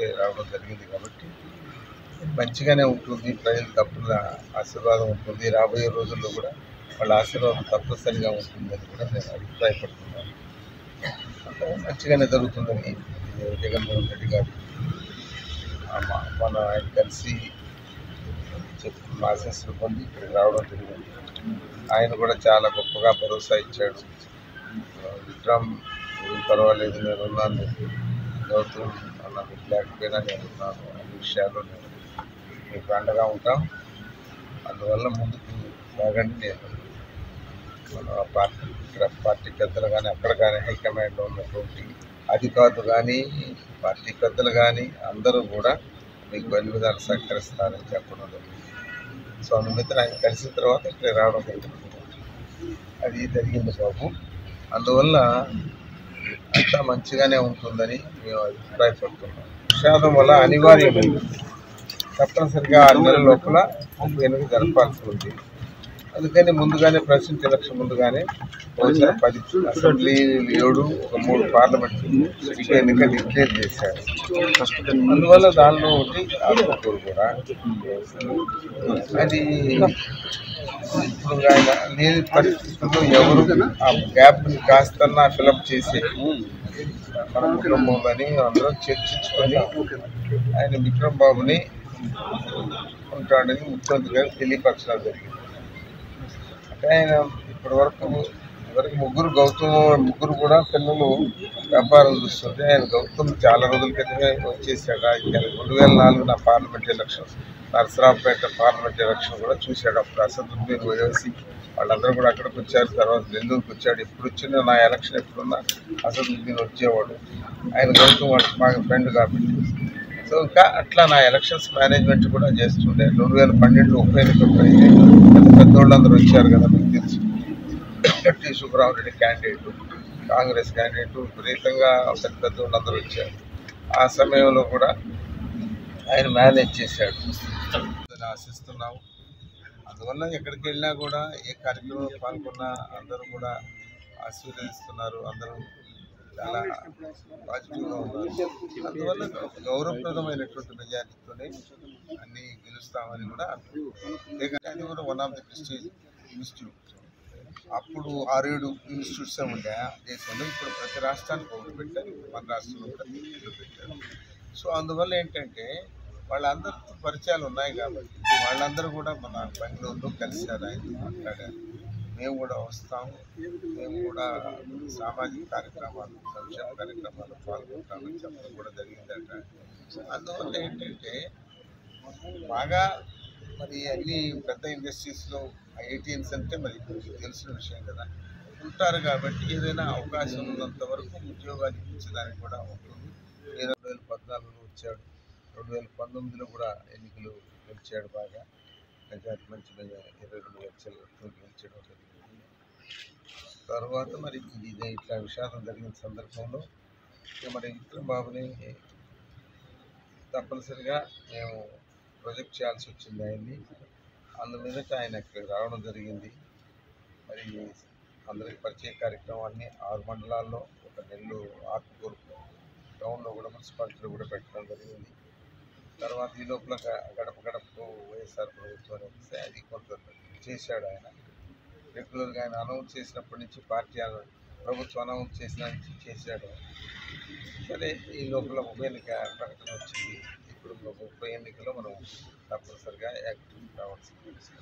ఇప్పుడే రావడం జరిగింది కాబట్టి మంచిగానే ఉంటుంది ప్రజలు తప్పుల ఆశీర్వాదం ఉంటుంది రాబోయే రోజుల్లో కూడా వాళ్ళ ఆశీర్వాదం తప్పనిసరిగా ఉంటుందని కూడా నేను అభిప్రాయపడుతున్నాను అంతా మంచిగానే జరుగుతుందని జగన్మోహన్ రెడ్డి గారు ఆ మా- మన ఆయన కలిసి చెప్పిన ఆశీస్సులు పొంది ఇక్కడికి రావడం జరిగింది ఆయన కూడా చాలా గొప్పగా భరోసా ఇచ్చాడు విక్రమ్ ఏం పర్వాలేదు నేను ఉన్నాను గౌతమ్ అన్న మీకు లేకపోయినా నేను ఉన్నాను అన్ని విషయాల్లో నేను మీకు అండగా ఉంటాం అందువల్ల ముందుకు సాగండి నేను మన పార్టీ ఇక్కడ పార్టీ పెద్దలు కానీ అక్కడ కానీ హైకమాండ్లో ఉన్నటువంటి అధికారులు కానీ పార్టీ పెద్దలు కానీ అందరూ కూడా మీకు అన్ని విధాలు సహకరిస్తారని చెప్పడం జరిగింది సో అందుమిత్ర ఆయన కలిసిన తర్వాత ఇక్కడ రావడం జరిగింది అది జరిగింది బాబు అందువల్ల అంతా మంచిగానే ఉంటుందని మేము అభిప్రాయపడుతున్నాం విషాదం వల్ల అనివార్యమైంది తప్పనిసరిగా ఆరు నెలల లోపల ఉప ఎన్నిక జరపాల్సి ఉంది అందుకని ముందుగానే ప్రెసిడెంట్ ఎలక్షన్ ముందుగానే బహుశా పది అసెంబ్లీ ఏడు ఒక మూడు పార్లమెంట్ ఉప ఎన్నిక డిక్లేర్ చేశారు అందువల్ల దానిలో ఒకటి ఆత్మకూరు కూడా అది ఇప్పుడు ఆయన లేని పరిస్థితుల్లో ఎవరు ఆ గ్యాప్ని కాస్తన్నా ఫిలప్ చేసి మన కుటుంబంలోని అందరం చర్చించుకొని ఆయన విక్రమ్ బాబుని ఉంటాడని ముఖ్యమంత్రి గారు తెలియపరచడం జరిగింది అంటే ఆయన ఇప్పటి వరకు ఇవరకు ముగ్గురు గౌతమ్ ముగ్గురు కూడా పిల్లలు వ్యాపారం చూస్తుంటే ఆయన గౌతమ్ చాలా రోజుల క్రితమే వచ్చేసాడు ఆయన రెండు వేల నాలుగు నా parliament election Narasaraopet parliament election కూడా చూశాడు అప్పుడు అసదుద్దీన్ ఓవైసీ వాళ్ళందరూ కూడా అక్కడికి వచ్చారు తర్వాత నెల్లూరుకి వచ్చాడు ఎప్పుడు వచ్చినా నా ఎలక్షన్ ఎప్పుడున్నా అసదుద్దీన్ వచ్చేవాడు ఆయన గౌతమ్ వాడు మాకు ఫ్రెండ్ కాబట్టి సో ఇంకా అట్లా నా ఎలక్షన్స్ మేనేజ్మెంట్ కూడా చేస్తుండే రెండు వేల పన్నెండులో ఉప ఎన్నికప్పుడు అయితే పెద్ద పెద్దోళ్ళందరూ వచ్చారు కదా మీకు తెలుసు T Subrahmareddy candidate Congress candidate విపరీతంగా పెద్ద పెద్దోళ్ళందరూ వచ్చారు ఆ సమయంలో కూడా ఆయన మేనేజ్ చేశాడు అని ఆశిస్తున్నాము అందువల్ల ఎక్కడికి వెళ్ళినా కూడా ఏ కార్యక్రమంలో పాల్గొన్నా అందరూ కూడా ఆశీర్వదిస్తున్నారు అందరూ చాలా పాజిటివ్గా ఉన్నారు అందువల్ల గౌరవప్రదమైనటువంటి మెజారిటీతోనే అన్ని గెలుస్తామని కూడా అంటున్నారు అది కూడా one of the prestige institute అప్పుడు ఆరేడు ఇన్స్టిట్యూట్స్ ఉండే దేశంలో ఇప్పుడు ప్రతి రాష్ట్రానికి ఒకటి పెట్టారు మన రాష్ట్రంలో కూడా ఇల్లు పెట్టారు సో అందువల్ల ఏంటంటే వాళ్ళందరితో పరిచయాలు ఉన్నాయి కాబట్టి వాళ్ళందరూ కూడా మన బెంగళూరులో కలిశారు ఆయన మాట్లాడారు మేము కూడా వస్తాము మేము కూడా సామాజిక కార్యక్రమాలు సంక్షేమ కార్యక్రమాలు పాల్గొంటామని చెప్పడం కూడా జరిగిందట అందువల్ల ఏంటంటే బాగా మరి అన్ని పెద్ద ఇండస్ట్రీస్లో ఐఐటిఎన్స్ అంటే మరి మీకు తెలిసిన విషయం కదా ఉంటారు కాబట్టి ఏదైనా అవకాశం ఉన్నంత వరకు ఉద్యోగాలు ఇప్పించడానికి కూడా ఉంటుంది ఈ రెండు వేల పద్నాలుగులో వచ్చాడు రెండు వేల పంతొమ్మిదిలో కూడా ఎన్నికలు గెలిచాడు బాగా మెజార్టీ మంచి మెజార్టీ ఇరవై రెండు లక్షలతో గెలిచడం జరిగింది తర్వాత మరి ఇది ఇట్లా విషాదం జరిగిన సందర్భంలో ఇక మరి విక్రమ్ బాబుని తప్పనిసరిగా మేము ప్రొజెక్ట్ చేయాల్సి వచ్చింది ఆయన్ని అందు మీదట ఆయన ఇక్కడికి రావడం జరిగింది మరి అందరికి పరిచయ కార్యక్రమాన్ని ఆరు మండలాల్లో ఒక నెల్లూరు ఆత్మకూరు టౌన్లో కూడా మున్సిపాలిటీలో కూడా పెట్టడం జరిగింది తర్వాత ఈ లోపల గ- గడప గడపకు వైఎస్ఆర్ ప్రభుత్వం అనేసి అది కొంత చేశాడు ఆయన రెగ్యులర్గా ఆయన అనౌన్స్ చేసినప్పటి నుంచి పార్టీ అన- ప్రభుత్వం అనౌన్స్ చేసిన నుంచి చేశాడు సరే ఈ లోపల ఉప ఎన్నిక ప్రకటన వచ్చింది ఇప్పుడు ఒక ఉప ఎన్నికలో మనం తప్పనిసరిగా యాక్టివ్ కావాల్సి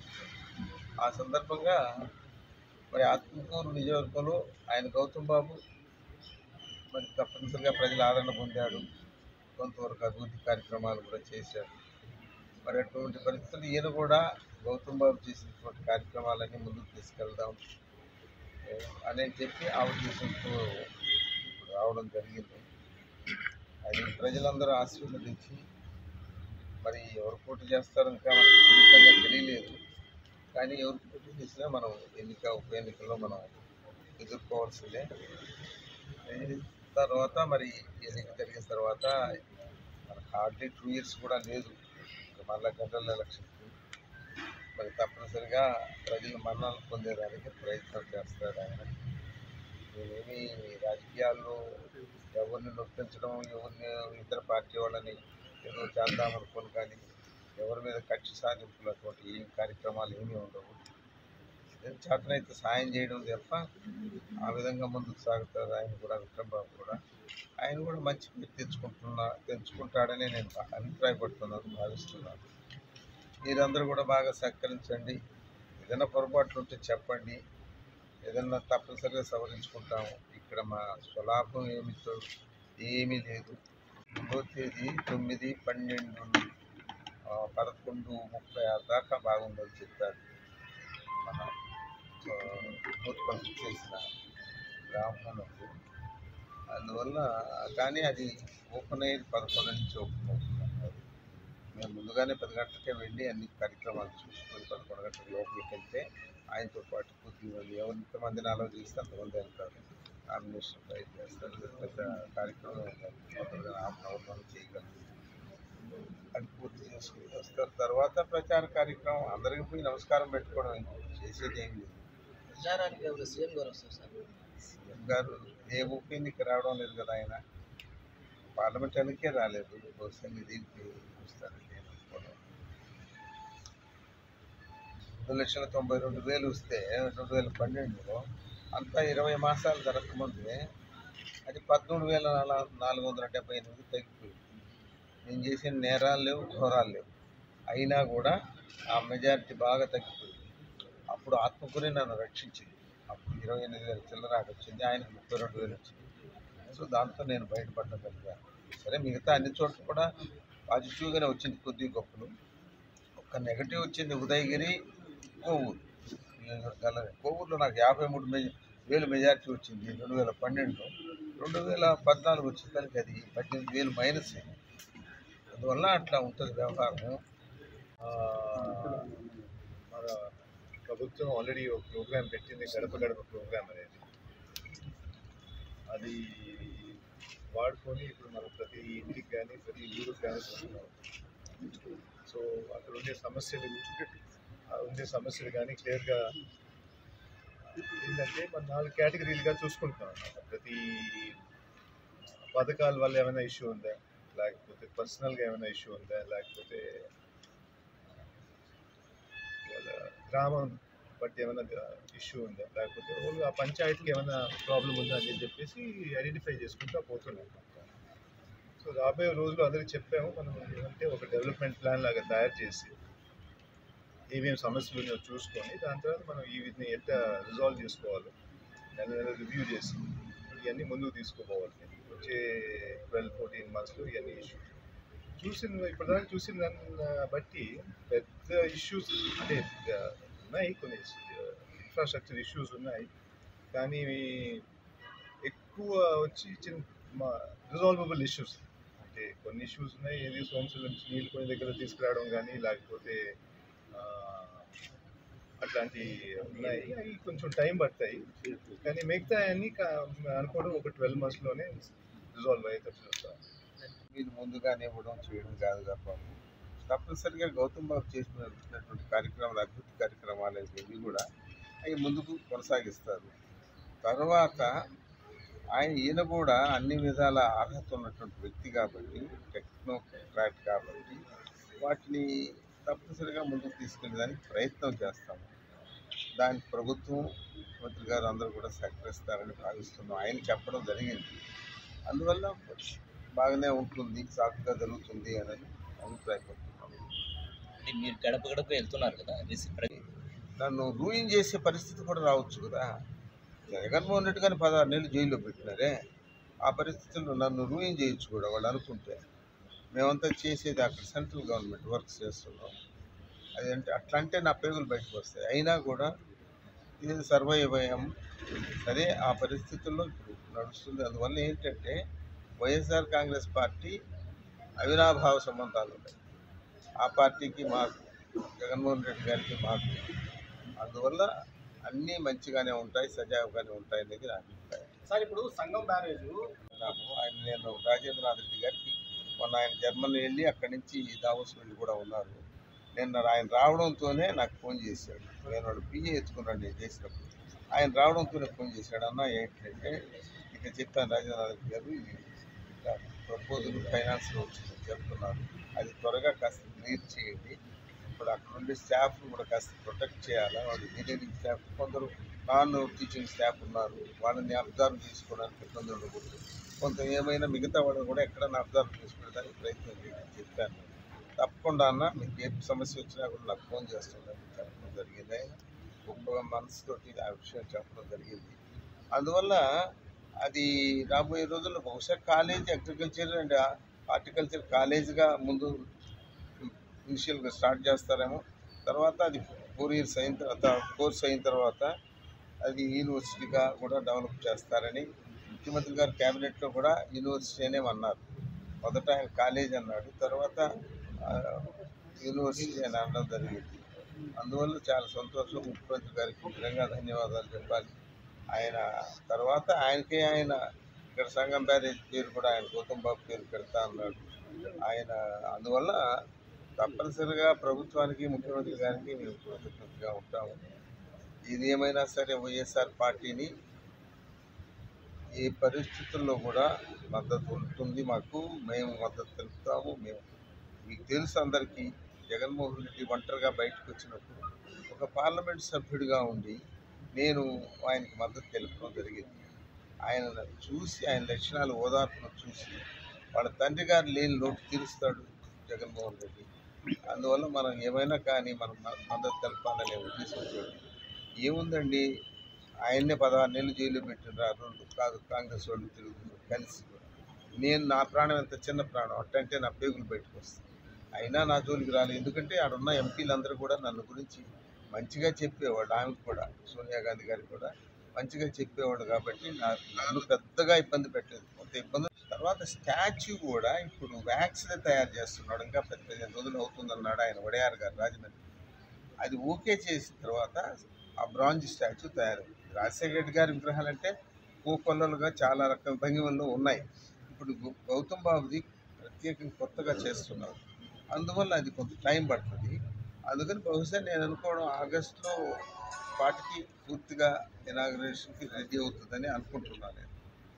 ఆ సందర్భంగా మరి ఆత్మకూరు నియోజకవర్గంలో ఆయన గౌతమ్ బాబు మరి తప్పనిసరిగా ప్రజల ఆదరణ పొందాడు కొంతవరకు అభివృద్ధి కార్యక్రమాలు కూడా చేశాడు మరి అటువంటి పరిస్థితులు ఈయన కూడా గౌతమ్ బాబు చేసినటువంటి కార్యక్రమాలన్నీ ముందుకు తీసుకెళ్దాం ఏ, అని చెప్పి ఆ ఉద్దేశంతో ఇప్పుడు రావడం జరిగింది అది ప్రజలందరూ ఆశీర్వదించి మరి ఎవరు పోటీ చేస్తారో ఇంకా మనకు ఖచ్చితంగా తెలియలేదు కానీ ఎవరు పోటీ చేసినా మనం ఎన్నిక ఉప ఎన్నికల్లో మనం ఎదుర్కోవాల్సిందే ఈ తర్వాత మరి ఎన్నిక జరిగిన తర్వాత మనకు హార్డ్లీ టూ ఇయర్స్ కూడా లేదు ఇంకా మళ్ళా జనరల్ ఎలక్షన్కి మరి తప్పనిసరిగా ప్రజలు మన్నలు పొందేదానికి ప్రయత్నం చేస్తారు ఆయన నేనేమి రాజకీయాల్లో ఎవరిని నొప్పించడం ఎవరిని ఇతర పార్టీ వాళ్ళని ఏదో చేద్దామనుకోను కానీ ఎవరి మీద కక్ష సాధింపులు అటువంటి ఏం కార్యక్రమాలు ఏమీ ఉండవు చేతనైతే సాయం చేయడం తప్ప ఆ విధంగా ముందుకు సాగుతారు ఆయన కూడా విక్రమ్ బాబు కూడా ఆయన కూడా మంచి పేరు తెచ్చుకుంటున్నా తెచ్చుకుంటాడని నేను అభిప్రాయపడుతున్నాను భావిస్తున్నాను మీరందరూ కూడా బాగా సహకరించండి ఏదైనా పొరపాట్లు ఉంటే చెప్పండి ఏదన్నా తప్పనిసరిగా సవరించుకుంటాము ఇక్కడ మా స్వలాభం ఏమిటో ఏమీ లేదు రెండో తేదీ తొమ్మిది పన్నెండు ఆ, పదకొండు ముప్పై ఆరు దాకా బాగుందని చెప్పారు మన ఆ, ఉత్పత్తి చేసిన బ్రాహ్మణులు అందువల్ల కానీ అది ఓపెన్ అయ్యేది పదకొండు నుంచి ఓపెన్ అవుతుంది అన్నారు మేము ముందుగానే పది గంటలకే వెళ్ళి అన్ని కార్యక్రమాలు చూసుకొని పదకొండు గంటల లోపలికి వెళ్తే ఆయనతో పాటు కొద్ది మంది ఎవరు ఎంతమందిని అలవ్ చేస్తే అంతమంది వెళ్తారు నామినేషన్ ఫైల్ చేస్తారు ఇది పెద్ద కార్యక్రమం తొందరగా హాఫ్ అన్ అవర్లో చేయగలరు అది పూర్తి చేసుకుని వస్తారు తర్వాత ప్రచార కార్యక్రమం అందరికి పోయి నమస్కారం పెట్టుకోవడం ఇంకోటి చేసేది ఏం లేదు ప్రచారానికి ఎవరు సీఎం గారు వస్తారు సార్ సీఎం గారు ఏ ఒపీనియన్కి రావడం లేదు కదా ఆయన పార్లమెంట్ ఎన్నికే రాలేదు బహుశా దీనికి వస్తారని నేను అనుకోను రెండు లక్షల తొంభై రెండు వేలు వస్తే రెండు వేల పన్నెండులో అంతా ఇరవై మాసాలు జరగకముందే అది పదమూడు వేల నాల- నాలుగు వందల డెబ్బై ఎనిమిది తగ్గిపోయింది నేను చేసిన నేరాలు లేవు ఘోరాలు లేవు అయినా కూడా ఆ మెజారిటీ బాగా తగ్గిపోయింది అప్పుడు ఆత్మకుని నన్ను రక్షించింది అప్పుడు ఇరవై ఎనిమిది వేల చిల్లర వచ్చింది ఆయనకు ముప్పై రెండు వేలు వచ్చింది సో దాంతో నేను బయటపడగలిగాను సరే మిగతా అన్ని చోట్ల కూడా పాజిటివ్గానే వచ్చింది కొద్ది గొప్పలు ఒక్క నెగటివ్ వచ్చింది ఉదయగిరి కోవూరు నియోజకవర్గాలనే కోవూరులో నాకు యాభై మూడు మెజ వేలు మెజారిటీ వచ్చింది రెండు వేల పన్నెండులో రెండు వేల పద్నాలుగు వచ్చేసరికి అది పద్దెనిమిది వేలు మైనస్ అయింది అందువల్ల అట్లా ఉంటుంది వ్యవహారం ఆ, మన ప్రభుత్వం ఆల్రెడీ ఒక ప్రోగ్రామ్ పెట్టింది గడప గడప ప్రోగ్రామ్ అనేది అది వాడుకొని ఇప్పుడు మనం ప్రతి ఇంటికి కానీ ప్రతి ఊరికి కానీ పోతున్నాం సో అక్కడ ఉండే సమస్యలు ఆ ఉండే సమస్యలు కానీ క్లియర్గా ఏంటంటే మన నాలుగు కేటగిరీలుగా చూసుకుంటున్నాం అన్నమాట ప్రతి పథకాల వల్ల ఏమైనా ఇష్యూ ఉందా లేకపోతే పర్సనల్గా ఏమైనా ఇష్యూ ఉందా లేకపోతే వాళ్ళ గ్రామం బట్టి ఏమైనా ఇష్యూ ఉందా లేకపోతే వాళ్ళు ఆ పంచాయతీకి ఏమైనా ప్రాబ్లం ఉందా అని చెప్పేసి ఐడెంటిఫై చేసుకుంటూ పోతున్నాం సో రాబోయే రోజులు అందరికి చెప్పాము మనం ఏమంటే ఒక డెవలప్మెంట్ ప్లాన్ లాగా తయారు చేసి ఏమేమి సమస్యలు ఉన్నాయో చూసుకొని దాని తర్వాత మనం ఈ వీటిని ఎట్లా రిజాల్వ్ చేసుకోవాలి నెల నెల రివ్యూ చేసి ఇవన్నీ ముందుకు తీసుకుపోవాలి వచ్చే ట్వెల్వ్ ఫోర్టీన్ మంత్స్లో ఇవన్నీ ఇష్యూ చూసిన ఇప్పటిదాకా చూసిన దాన్ని బట్టి పెద్ద ఇష్యూస్ అంటే ఆ, ఉన్నాయి కొన్ని ఇన్ఫ్రాస్ట్రక్చర్ ఇష్యూస్ ఉన్నాయి కానీ ఎక్కువ వచ్చి చిన్న మా రిజాల్వబుల్ ఇష్యూస్ అంటే కొన్ని ఇష్యూస్ ఉన్నాయి ఏది సోమసుల నుంచి నీళ్ళు కొన్ని దగ్గర తీసుకురావడం కానీ లేకపోతే ఆ, అట్లాంటి ఉన్నాయి అవి కొంచెం టైం పడతాయి కానీ మిగతా అన్ని అనుకోవడం ఒక ట్వెల్వ్ మంత్స్లోనే రిజాల్వ్ అయ్యేటట్టు చూస్తాం మీరు ముందుగానే ఇవ్వడం చేయడం కాదు తప్ప తప్పనిసరిగా గౌతమ్ బాబు చేసినటువంటి కార్యక్రమాలు అద్భుత కార్యక్రమాలు ఇవి కూడా అవి ముందుకు కొనసాగిస్తారు తర్వాత ఆయన ఈయన కూడా అన్ని విధాల అర్హత ఉన్నటువంటి వ్యక్తి కాబట్టి టెక్నోక్రాట్ కాబట్టి వాటిని తప్పనిసరిగా ముందుకు తీసుకెళ్ళడానికి ప్రయత్నం చేస్తాము దానికి ప్రభుత్వం మంత్రి గారు అందరూ కూడా సహకరిస్తారని భావిస్తున్నాం ఆయన చెప్పడం జరిగింది అందువల్ల బాగానే ఉంటుంది సాఫీగా జరుగుతుంది అని అభిప్రాయపడుతున్నాను అంటే మీరు గడప గడప వెళ్తున్నారు కదా రిసి- ప్రతి- నన్ను రూయిన్ చేసే పరిస్థితి కూడా రావచ్చు కదా జగన్మోహన్ రెడ్డి గారిని పదహారు నెలలు జైల్లో పెట్టినారే ఆ పరిస్థితుల్లో నన్ను రూయిన్ చేయొచ్చు కూడా వాళ్ళు అనుకుంటే మేమంతా చేసేది అక్కడ సెంట్రల్ గవర్నమెంట్ వర్క్స్ చేస్తున్నాం అదంటే అట్లా అంటే నా పేగులు బయటకు వస్తాయి అయినా కూడా ఇది సర్వైవ్ అయ్యాం సరే ఆ పరిస్థితుల్లో ఇప్పుడు నడుస్తుంది అందువల్ల ఏంటంటే వైఎస్ఆర్ కాంగ్రెస్ పార్టీ అవినాభావ సంబంధాలు ఉన్నాయి ఆ పార్టీకి మాకు జగన్మోహన్ రెడ్డి గారికి మాకు అందువల్ల అన్నీ మంచిగానే ఉంటాయి సజావుగానే ఉంటాయి అనేది నా అభిప్రాయం సార్ ఇప్పుడు సంఘం బ్యారేజ్ నాకు ఆయన నేను రాజేంద్రనాథ్ రెడ్డి గారికి మొన్న ఆయన జర్మనీ వెళ్ళి అక్కడి నుంచి దావోస్ వెళ్ళి కూడా ఉన్నారు నిన్న ఆయన రావడంతోనే నాకు ఫోన్ చేశాడు నేను వాడు పిఏ ఎత్తుకున్నాడు నేను చేసినప్పుడు ఆయన రావడంతో ఫోన్ చేశాడు అన్న ఏంటంటే ఇక చెప్పాను రాజేంద్రనాథ్ గారు ఇది ఇట్లా ప్రపోజల్ ఫైనాన్స్లో వచ్చిందని చెప్తున్నారు అది త్వరగా కాస్త క్లియర్ చేయండి ఇప్పుడు అక్కడ ఉండే స్టాఫ్ కూడా కాస్త ప్రొటెక్ట్ చేయాలా వాళ్ళు ఇంజనీరింగ్ స్టాఫ్ కొందరు నాన్ టీచింగ్ స్టాఫ్ ఉన్నారు వాళ్ళని అబ్జర్వ్ చేసుకోవడానికి ఇబ్బంది ఉండకూడదు కొంత ఏమైనా మిగతా వాళ్ళని కూడా ఎక్కడైనా అబ్జర్వ్ చేసుకోవడానికి ప్రయత్నం చేయండి చెప్పాను తప్పకుండా అన్న మీకు ఏ సమస్య వచ్చినా కూడా నాకు ఫోన్ చేస్తుందని చెప్పడం జరిగింది ఆయన గొప్పగా మనసుతోటి ఆ విషయం చెప్పడం జరిగింది అందువల్ల అది రాబోయే రోజుల్లో బహుశా కాలేజ్ అగ్రికల్చర్ అండ్ హార్టికల్చర్ కాలేజ్గా ముందు ఇనిషియల్గా స్టార్ట్ చేస్తారేమో తర్వాత అది ఫోర్ ఇయర్స్ అయిన తర్వాత కోర్స్ అయిన తర్వాత అది యూనివర్సిటీగా కూడా డెవలప్ చేస్తారని ముఖ్యమంత్రి గారు క్యాబినెట్లో కూడా యూనివర్సిటీ అనే అన్నారు మొదట ఆయన కాలేజ్ అన్నాడు తర్వాత ఆ, యూనివర్సిటీ అని అనడం జరిగింది అందువల్ల చాలా సంతోషం ముఖ్యమంత్రి గారికి నిజంగా ధన్యవాదాలు చెప్పాలి ఆయన తర్వాత ఆయనకే ఆయన ఇక్కడ సంగం బ్యారేజ్ పేరు కూడా ఆయన గౌతమ్ బాబు పేరు పెడతా అన్నాడు ఆయన అందువల్ల తప్పనిసరిగా ప్రభుత్వానికి ముఖ్యమంత్రి గారికి మేము కృతజ్ఞతగా ఉంటాము ఇది ఏమైనా సరే వైఎస్ఆర్ పార్టీని ఏ పరిస్థితుల్లో కూడా మద్దతు ఉంటుంది మాకు మేము మద్దతు తెలుపుతాము మేము మీకు తెలుసు అందరికీ జగన్మోహన్ రెడ్డి ఒంటరిగా బయటకు వచ్చినప్పుడు ఒక పార్లమెంట్ సభ్యుడిగా ఉండి నేను ఆయనకి మద్దతు తెలుపడం జరిగింది ఆయన చూసి ఆయన లక్షణాలు ఓదార్పును చూసి వాళ్ళ తండ్రి గారు లేని లోటు తీరుస్తాడు జగన్మోహన్ రెడ్డి అందువల్ల మనం ఏమైనా కానీ మనం మ- మద్దతు తెలపాలనే ఉద్దేశంతో ఏముందండి ఆయన్నే పదహారు నెలలు జైల్లో పెట్టినారు రెండు కాదు కాంగ్రెస్ వాళ్ళు తిరుగుతూ కలిసి కూడా. నేను నా ప్రాణం ఎంత చిన్న ప్రాణం అట్టంటే నా పేగులు బయటకు వస్తాయి అయినా నా జోలికి రాలేదు ఎందుకంటే ఆడున్న ఎంపీలందరూ కూడా నన్ను గురించి మంచిగా చెప్పేవాడు ఆమెకు కూడా సోనియా గాంధీ గారికి కూడా మంచిగా చెప్పేవాడు కాబట్టి నా నన్ను పెద్దగా ఇబ్బంది పెట్టలేదు కొంత ఇబ్బంది తర్వాత స్టాచ్యూ కూడా ఇప్పుడు వ్యాక్స్నే తయారు చేస్తున్నాడు ఇంకా పెద్ద పదిహేను రోజులు అవుతుందన్నాడు ఆయన వడయార్ గారు రాజమండ్రి అది ఓకే చేసిన తర్వాత ఆ బ్రాంజ్ స్టాచ్యూ తయారైంది రాజశేఖర రెడ్డి గారి విగ్రహాలు అంటే పూకొల్లలుగా చాలా రకాల భంగిమల్లో ఉన్నాయి ఇప్పుడు గౌ- గౌతమ్ బాబుది ప్రత్యేకంగా కొత్తగా చేస్తున్నారు అందువల్ల అది కొంత టైం పడుతుంది అందుకని బహుశా నేను అనుకోవడం ఆగస్టులో వాటికి పూర్తిగా ఇనాగ్రేషన్కి రెడీ అవుతుందని అనుకుంటున్నాను నేను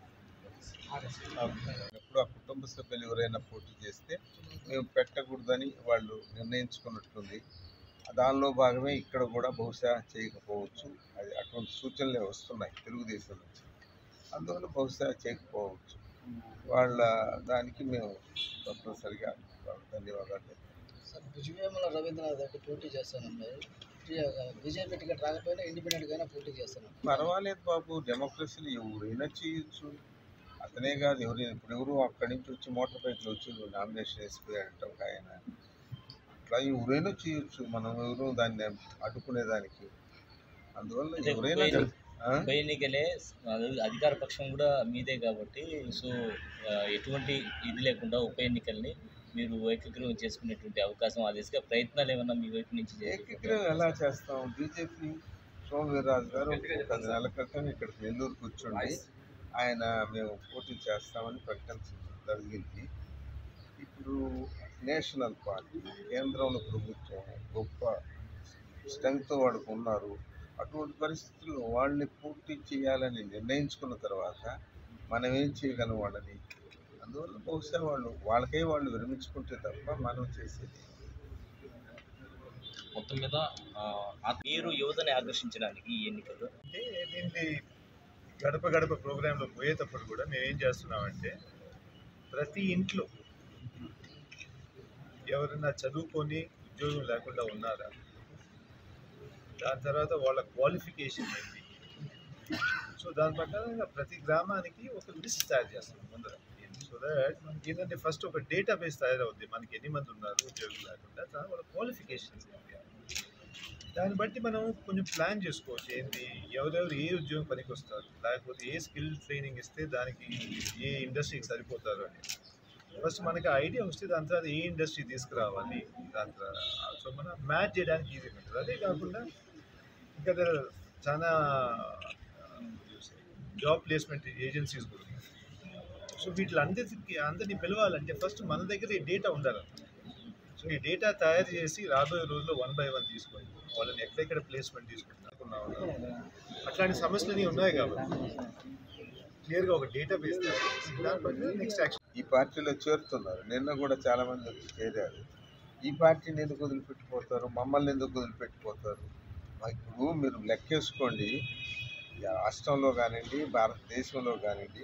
ఎప్పుడు ఆ కుటుంబ సభ్యులు ఎవరైనా పోటీ చేస్తే మేము పెట్టకూడదని వాళ్ళు నిర్ణయించుకున్నట్టుంది దానిలో భాగమే ఇక్కడ కూడా బహుశా చేయకపోవచ్చు అది అటువంటి సూచనలే వస్తున్నాయి తెలుగుదేశం నుంచి అందువల్ల బహుశా చేయకపోవచ్చు వాళ్ళ దానికి మేము తప్పనిసరిగా వాళ్ళకి ధన్యవాదాలు చెప్తాం. సార్ భుజవేముల రవీంద్రనాథ్ రెడ్డి పోటీ చేస్తానన్నారు బీజేపీ టికెట్ రాకపోయినా ఇండిపెండెంట్గా అయినా పోటీ చేస్తాను పర్వాలేదు బాబు డెమోక్రసీలో ఎవరైనా చేయొచ్చు అతనే కాదు ఎవరైనా ఇప్పుడు ఎవరు అక్కడి నుంచి వచ్చి మోటార్ బైక్లో వచ్చి నామినేషన్ వేసిపోయాడంట ఒక ఆయన అట్లా ఎవరైనా చేయొచ్చు మనం ఎవరు దాన్ని అడ్డుకునేదానికి అందువల్ల అంటే ఎవరైనా ఉప ఎన్ని- ఆ? ఉప ఎన్నికలే అది అధికార పక్షం కూడా మీదే కాబట్టి సో ఆ, ఎటువంటి ఇది లేకుండా ఉప ఎన్నికల్ని మీరు ఏకగ్రీవం చేసుకునేటువంటి అవకాశం ఆ దిశగా ప్రయత్నాలు ఏమన్నా మీ వైపు నుంచి చేసేటువంటి ఏకగ్రీవం ఎలా చేస్తాం బీజేపీ సోమవీర్రాజు గారు ఒక పది నెలల క్రితం ఇక్కడికి నెల్లూరు కూర్చోండి ఆయన మేము పోటీ చేస్తామని ప్రకటించడం జరిగింది ఇప్పుడు నేషనల్ పార్టీ కేంద్రంలో ప్రభుత్వం గొప్ప స్ట్రెంగ్త్ వాళ్ళకు ఉన్నారు అటువంటి పరిస్థితుల్లో వాళ్ళని పూర్తి చేయాలని నిర్ణయించుకున్న తర్వాత మనం ఏం చేయగలం వాళ్ళని అందువల్ల బహుశా వాళ్ళు వాళ్ళకే వాళ్ళు విరమించుకుంటే తప్ప మనం చేసేది మొత్తం మీద ఆ, ఆ మీరు యువతని ఆకర్షించడానికి ఈ ఎన్నికలు అంటే దీన్ని గడప గడప ప్రోగ్రాంలో పోయేటప్పుడు కూడా మేము ఏం చేస్తున్నామంటే ప్రతి ఇంట్లో ఎవరైనా చదువుకొని ఉద్యోగం లేకుండా ఉన్నారా దాని తర్వాత వాళ్ళ క్వాలిఫికేషన్ ఏంటి సో దాని ప్రకారంగా ప్రతి గ్రామానికి ఒక లిస్ట్ తయారు చేస్తాం ముందర సో దట్ మనకి ఏంటంటే ఫస్ట్ ఒక డేటా బేస్ తయారవుద్ది మనకి ఎన్ని మంది ఉన్నారు ఉద్యోగం లేకుండా దాని వాళ్ళ క్వాలిఫికేషన్స్ ఏంటి దాన్ని బట్టి మనం కొంచెం ప్లాన్ చేసుకోవచ్చు ఏంటి ఎవరెవరు ఏ ఉద్యోగం పనికి వస్తారు లేకపోతే ఏ స్కిల్ ట్రైనింగ్ ఇస్తే దానికి ఏ ఇండస్ట్రీకి సరిపోతారు అని ఫస్ట్ మనకి ఐడియా వస్తే దాని తర్వాత ఏ ఇండస్ట్రీ తీసుకురావాలి దాని తర్వాత సో మనం మ్యాచ్ చేయడానికి ఈజీగా ఉంటుంది అదే కాకుండా ఇంకా there- చాలా జాబ్ ప్లేస్మెంట్ ఏజెన్సీస్ కూడా ఉన్నాయి సో వీటిలందరికీ అందరినీ పిలవాలంటే ఫస్ట్ మన దగ్గర ఈ డేటా ఉండాలి సో ఈ డేటా తయారు చేసి రాబోయే రోజుల్లో వన్ బై వన్ తీసుకొని వాళ్ళని ఎక్కడెక్కడ ప్లేస్మెంట్ తీసుకుంటున్నారు ఉన్నాం అట్లాంటి సమస్యలు ఉన్నాయి కాబట్టి క్లియర్గా ఒక డేటా బేస్ దాని ప్రకారం నెక్స్ట్ యాక్షన్ ఈ పార్టీలో చేరుతున్నారు నిన్న కూడా చాలా మంది వచ్చి చేరారు ఈ పార్టీని ఎందుకు వదిలిపెట్టిపోతారు మమ్మల్ని ఎందుకు వదిలిపెట్టిపోతారు మా ఇప్పుడు మీరు లెక్కేసుకోండి ఈ రాష్ట్రంలో కానివ్వండి భారతదేశంలో కానివ్వండి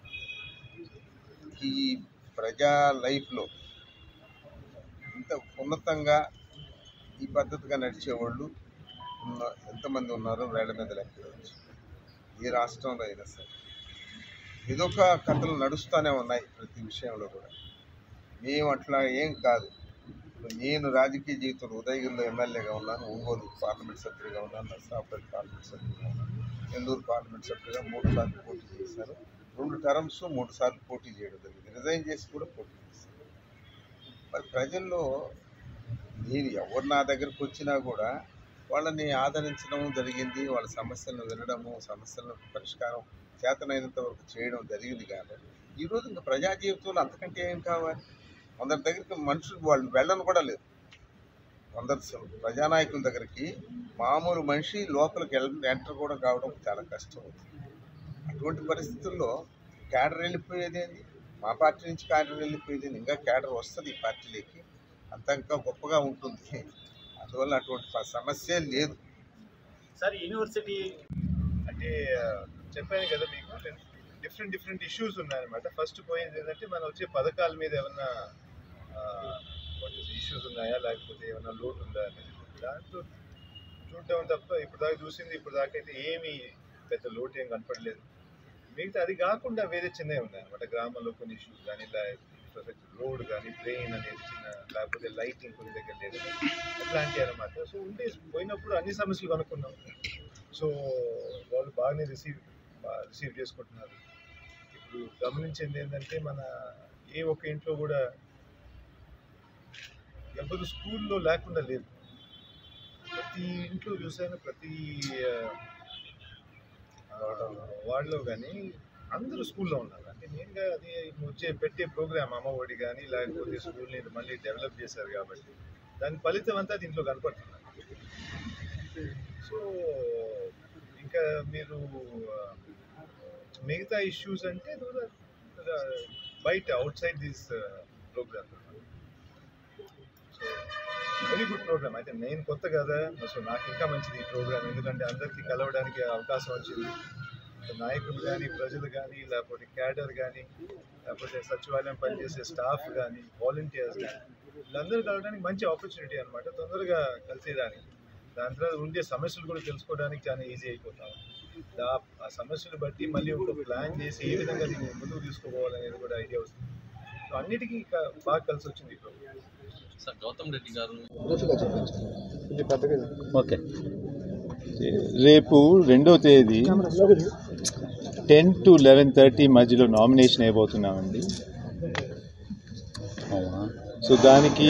ఈ ప్రజా లైఫ్లో ఇంత ఉన్నతంగా ఈ పద్ధతిగా నడిచేవాళ్ళు ఉన్న ఎంతమంది ఉన్నారో వేళ్ల మీద లెక్కవచ్చు ఏ రాష్ట్రంలో అయినా సరే ఏదో ఒక కథలు నడుస్తూనే ఉన్నాయి ప్రతి విషయంలో కూడా మేము అట్లా ఏం కాదు ఇప్పుడు నేను రాజకీయ జీవితంలో ఉదయగిరిలో ఎమ్మెల్యేగా ఉన్నాను ఒంగోలు పార్లమెంట్ సభ్యుడిగా ఉన్నాను నర్సాపేట పార్లమెంట్ సభ్యుడిగా ఉన్నాను నెల్లూరు పార్లమెంట్ సభ్యుడిగా మూడు సార్లు పోటీ చేశాను రెండు టర్మ్స్ మూడు సార్లు పోటీ చేయడం జరిగింది రిజైన్ చేసి కూడా పోటీ చేశాను మరి ప్రజల్లో నేను ఎవరు నా దగ్గరకు వచ్చినా కూడా వాళ్ళని ఆదరించడం జరిగింది వాళ్ళ సమస్యలను వినడము సమస్యలను పరిష్కారం చేతనైనంత వరకు చేయడం జరిగింది కానీ ఈరోజు ఇంకా ప్రజా జీవితంలో అంతకంటే ఏం కావాలి కొందరి దగ్గరికి మనుషులు వాళ్ళు వెళ్ళను కూడా లేదు కొందరు స- ప్రజానాయకుల దగ్గరికి మామూలు మనిషి లోపలికి వెళ్ళ ఎంటర్ కూడా కావడం చాలా కష్టం అవుతుంది అటువంటి పరిస్థితుల్లో క్యాడర్ వెళ్ళిపోయేది ఏంది మా పార్టీ నుంచి క్యాడర్ వెళ్ళిపోయేది ఏంది? ఇంకా క్యాడర్ వస్తుంది ఈ పార్టీలోకి అంత ఇంకా గొప్పగా ఉంటుంది అందువల్ల అటువంటి ప- సమస్య లేదు సార్ యూనివర్సిటీ అంటే ఆ, చెప్పాను కదా మీకు డిఫరెంట్ డిఫరెంట్ ఇష్యూస్ ఉన్నాయన్నమాట ఫస్ట్ పోయింది ఏంటంటే మనం వచ్చే పథకాల మీద ఏమన్నా ఇష్యూస్ ఉన్నాయా లేకపోతే ఏమైనా లోటు ఉందా అనేది దాంట్లో చూడటం తప్ప ఇప్పుడు దాకా చూసింది ఇప్పుడు దాకా అయితే ఏమీ పెద్ద లోటు ఏం కనపడలేదు మిగతా అది కాకుండా వేరే చిన్నవి ఉన్నాయి అనమాట గ్రామంలో కొన్ని ఇష్యూస్ కానీ ఇలా రోడ్ కానీ డ్రైన్ అనేది చిన్న లేకపోతే లైటింగ్ కొన్ని దగ్గర లేదు అట్లాంటివి అనమాట సో ఉంటే పోయినప్పుడు అన్ని సమస్యలు కనుక్కున్నాం సో వాళ్ళు బాగానే రిసీవ్ రిసీవ్ చేసుకుంటున్నారు ఇప్పుడు గమనించింది ఏంటంటే మన ఏ ఒక్క ఇంట్లో కూడా ఎవరు స్కూల్లో లేకుండా లేదు ప్రతి ఇంట్లో చూసాను ప్రతి వాళ్ళలో కానీ అందరూ స్కూల్లో ఉన్నారు అంటే మెయిన్గా అది వచ్చే పెట్టే ప్రోగ్రామ్ అమ్మఒడి కానీ లేకపోతే స్కూల్ని మళ్ళీ డెవలప్ చేశారు కాబట్టి దాని ఫలితం అంతా దీంట్లో కనపడుతుంది సో ఇంకా మీరు ఆ, మిగతా ఇష్యూస్ అంటే those are, uh, బయట outside this program so very good program అయితే నేను కొత్త కదా సో నాకు ఇంకా మంచిది ఈ ప్రోగ్రామ్ ఎందుకంటే అందరికీ కలవడానికి అవకాశం వచ్చింది నాయకులు కానీ ప్రజలు కానీ లేకపోతే క్యాడర్ కానీ లేకపోతే సచివాలయం పనిచేసే స్టాఫ్ కానీ వాలంటీర్స్ కానీ వీళ్ళందరూ కలవడానికి మంచి ఆపర్చునిటీ అనమాట తొందరగా కలిసేదానికి దాని తర్వాత ఉండే సమస్యలు కూడా తెలుసుకోవడానికి చాలా ఈజీ అయిపోతాం దా ఆ సమస్యలు బట్టి మళ్ళీ ఒక ప్లాన్ చేసి ఏ విధంగా దీన్ని ముందుకు తీసుకుపోవాలనేది కూడా ఐడియా వస్తుంది సో అన్నిటికీ ఇంకా బాగా కలిసి వచ్చింది ఈ ప్రోగ్రామ్ సార్ గౌతమ్ రెడ్డి గారు ఓకే రేపు రెండో తేదీ టెన్ టు లెవెన్ థర్టీ మధ్యలో నామినేషన్ అయిపోతున్నామండి సో దానికి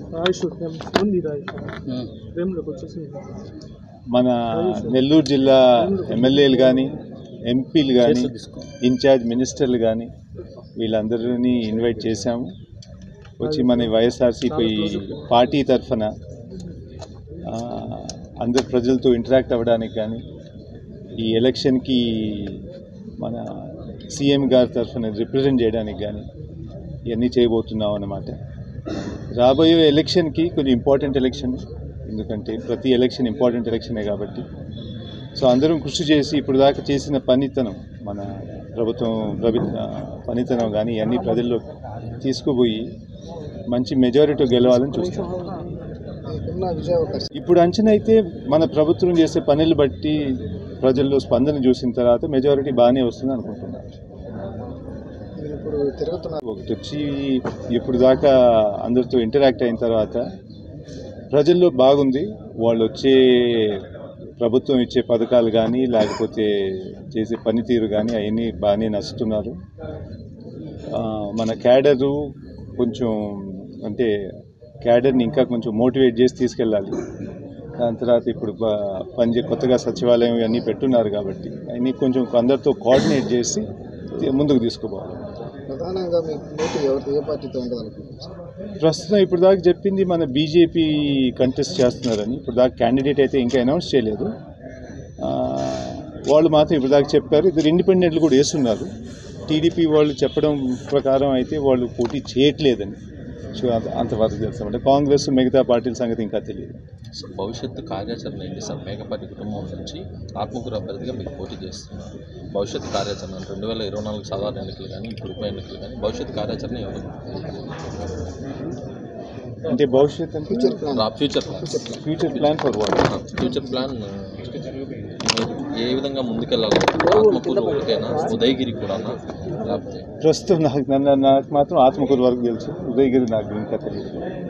మన నెల్లూరు జిల్లా ఎమ్మెల్యేలు కానీ ఎంపీలు కానీ ఇన్ఛార్జ్ మినిస్టర్లు కానీ వీళ్ళందరినీ ఇన్వైట్ చేశాము వచ్చి మన వైఎస్ఆర్సీపీ పార్టీ తరఫున ఆ, అందరు ప్రజలతో ఇంటరాక్ట్ అవ్వడానికి కానీ ఈ ఎలక్షన్కి మన సీఎం గారి తరఫున రిప్రజెంట్ చేయడానికి కానీ ఇవన్నీ చేయబోతున్నాం అన్నమాట రాబోయే ఎలక్షన్కి కొంచెం ఇంపార్టెంట్ ఎలక్షన్ ఎందుకంటే ప్రతి ఎలక్షన్ ఇంపార్టెంట్ ఎలక్షనే కాబట్టి సో అందరం కృషి చేసి ఇప్పుడు దాకా చేసిన పనితనం మన ప్రభుత్వం ప్రభు పనితనం కానీ ఇవన్నీ ప్రజల్లో తీసుకుపోయి మంచి మెజారిటీ గెలవాలని చూస్తాం ఇప్పుడు అంచనా అయితే మన ప్రభుత్వం చేసే పనులు బట్టి ప్రజల్లో స్పందన చూసిన తర్వాత మెజారిటీ బాగానే వస్తుంది అనుకుంటున్నాను ఒకటి వచ్చి ఇప్పుడు దాకా అందరితో ఇంటరాక్ట్ అయిన తర్వాత ప్రజల్లో బాగుంది వాళ్ళు వచ్చే ప్రభుత్వం ఇచ్చే పథకాలు కానీ లేకపోతే చేసే పనితీరు కానీ అవన్నీ బాగానే నచ్చుతున్నారు ఆ, మన క్యాడరు కొంచెం అంటే క్యాడర్ని ఇంకా కొంచెం మోటివేట్ చేసి తీసుకెళ్ళాలి దాని తర్వాత ఇప్పుడు బ- పనిచే కొత్తగా సచివాలయం ఇవన్నీ పెట్టున్నారు కాబట్టి అవన్నీ కొంచెం అందరితో కోఆర్డినేట్ చేసి తీ- ముందుకు తీసుకుపోవాలి ప్రధానంగా మీ పోటీ ఎవరితో ఏ పార్టీతో ఉండదు అనుకుంటున్నారు ప్రస్తుతం ఇప్పుడు దాకా చెప్పింది మన బీజేపీ కంటెస్ట్ చేస్తున్నారని ఇప్పుడు దాకా క్యాండిడేట్ అయితే ఇంకా అనౌన్స్ చేయలేదు వాళ్ళు మాత్రం ఇప్పటిదాకా చెప్పారు ఇద్దరు ఇండిపెండెంట్లు కూడా వేస్తున్నారు టీడీపీ వాళ్ళు చెప్పడం ప్రకారం అయితే వాళ్ళు పోటీ చేయట్లేదని సో అంత అంతవరకు తెలుసు అంటే కాంగ్రెస్ మిగతా పార్టీల సంగతి ఇంకా తెలియదు సో భవిష్యత్తు కార్యాచరణ ఏంటి సార్ మేకపాటి కుటుంబం నుంచి ఆత్మకూరు అభ్యర్థిగా మీకు పోటీ చేస్తున్నారు భవిష్యత్తు కార్యాచరణ అంటే రెండు వేల ఇరవై నాలుగు సాధారణ ఎన్నికలు కానీ ఇప్పుడు ఉప ఎన్నికలు కానీ భవిష్యత్తు కార్యాచరణ ఏమైనా అంటే భవిష్యత్ అంటే future plan future plan for what future plan మీరు ఏ విధంగా ముందుకెళ్ళాలి ఆత్మకూరు ఒకటేనా ఉదయగిరి కూడానా లేకపోతే ప్రస్తుతం నాకు నన్ను నాకు మాత్రం ఆత్మకూరు వరకు తెలుసు ఉదయగిరి నాకు ఇంకా తెలియదు